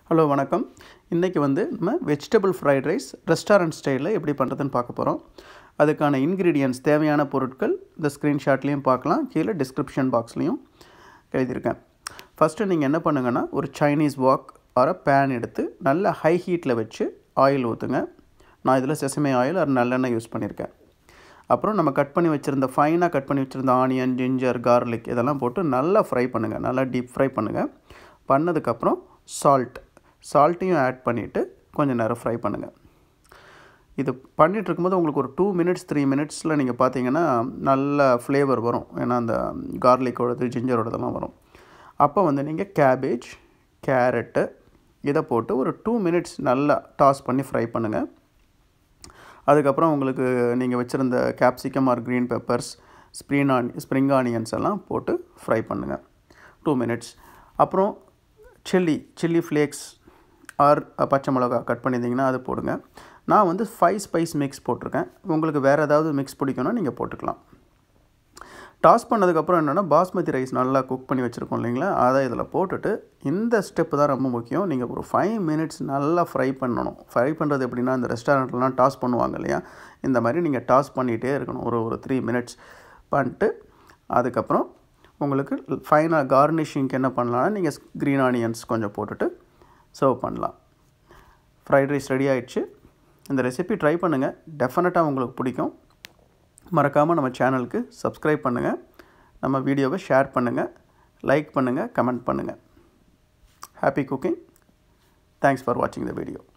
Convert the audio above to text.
hello வணக்கம் இன்றைக்கி வந்து நம்ம வெஜிடபிள் ஃப்ரைட் ரைஸ் ரெஸ்டாரண்ட் ஸ்டைலில் எப்படி பண்ணுறதுன்னு பார்க்க போகிறோம் அதுக்கான இன்க்ரீடியன்ட்ஸ் தேவையான பொருட்கள் இந்த ஸ்க்ரீன்ஷாட்லேயும் பார்க்கலாம் கீழே டிஸ்கிரிப்ஷன் பாக்ஸ்லேயும் எழுதியிருக்கேன் ஃபஸ்ட்டு நீங்கள் என்ன பண்ணுங்கன்னா ஒரு சைனீஸ் வாக் ஆர பேன் எடுத்து நல்ல ஹை ஹீட்டில் வச்சு ஆயில் ஊற்றுங்க நான் இதில் செசமே ஆயில் ஒரு நல்லெண்ணெய் யூஸ் பண்ணியிருக்கேன் அப்புறம் நம்ம கட் பண்ணி வச்சுருந்த ஃபைனாக கட் பண்ணி வச்சுருந்த ஆனியன் ஜிஞ்சர் கார்லிக் இதெல்லாம் போட்டு நல்லா ஃப்ரை பண்ணுங்கள் நல்லா டீப் ஃப்ரை பண்ணுங்கள் பண்ணதுக்கப்புறம் சால்ட் சால்ட்டையும் ஆட் பண்ணிவிட்டு கொஞ்சம் நேரம் ஃப்ரை பண்ணுங்கள் இது பண்ணிகிட்டு இருக்கும்போது உங்களுக்கு ஒரு டூ மினிட்ஸ் த்ரீ மினிட்ஸில் நீங்கள் பார்த்தீங்கன்னா நல்ல ஃப்ளேவர் வரும் ஏன்னா அந்த கார்லிக்கோடது ஜிஞ்சரோடதெல்லாம் வரும் அப்போ வந்து நீங்கள் கேபேஜ் கேரட்டு இதை போட்டு ஒரு டூ மினிட்ஸ் நல்லா டாஸ் பண்ணி ஃப்ரை பண்ணுங்கள் அதுக்கப்புறம் உங்களுக்கு நீங்கள் வச்சுருந்த capsicum or green peppers spring onion spring onions எல்லாம் போட்டு ஃப்ரை பண்ணுங்கள் டூ மினிட்ஸ் அப்புறம் சில்லி சில்லி ஃப்ளேக்ஸ் ஆர் பச்சை மிளகா கட் பண்ணியிருந்தீங்கன்னா அது போடுங்க நான் வந்து ஃபைவ் ஸ்பைஸ் மிக்ஸ் போட்டிருக்கேன் உங்களுக்கு வேறு ஏதாவது மிக்ஸ் பிடிக்கும்னா நீங்கள் போட்டுக்கலாம் டாஸ் பண்ணதுக்கப்புறம் என்னென்னா பாஸ்மதி ரைஸ் நல்லா குக் பண்ணி வச்சுருக்கோம் இல்லைங்களா அதை இதில் போட்டுட்டு இந்த ஸ்டெப்பு தான் ரொம்ப முக்கியம் நீங்கள் ஒரு ஃபைவ் மினிட்ஸ் நல்லா ஃப்ரை பண்ணணும் ஃப்ரை பண்ணுறது எப்படின்னா இந்த ரெஸ்டாரண்ட்லாம் டாஸ் பண்ணுவாங்க இல்லையா இந்த மாதிரி நீங்கள் டாஸ் பண்ணிகிட்டே இருக்கணும் ஒரு ஒரு த்ரீ மினிட்ஸ் பண்ணிட்டு அதுக்கப்புறம் உங்களுக்கு ஃபைனாக கார்னிஷிங்க்கு என்ன பண்ணலாம்னா நீங்கள் க்ரீன் ஆனியன்ஸ் கொஞ்சம் போட்டுட்டு சர்வ் பண்ணலாம் ஃப்ரைட் ரைஸ் ரெடி ஆயிடுச்சு இந்த ரெசிபி ட்ரை பண்ணுங்கள் டெஃபினட்டாக உங்களுக்கு பிடிக்கும் மறக்காமல் நம்ம சேனலுக்கு சப்ஸ்கிரைப் பண்ணுங்கள் நம்ம வீடியோவை ஷேர் பண்ணுங்கள் லைக் பண்ணுங்கள் கமெண்ட் பண்ணுங்கள் ஹாப்பி குக்கிங் தேங்க்ஸ் ஃபார் வாட்சிங் த வீடியோ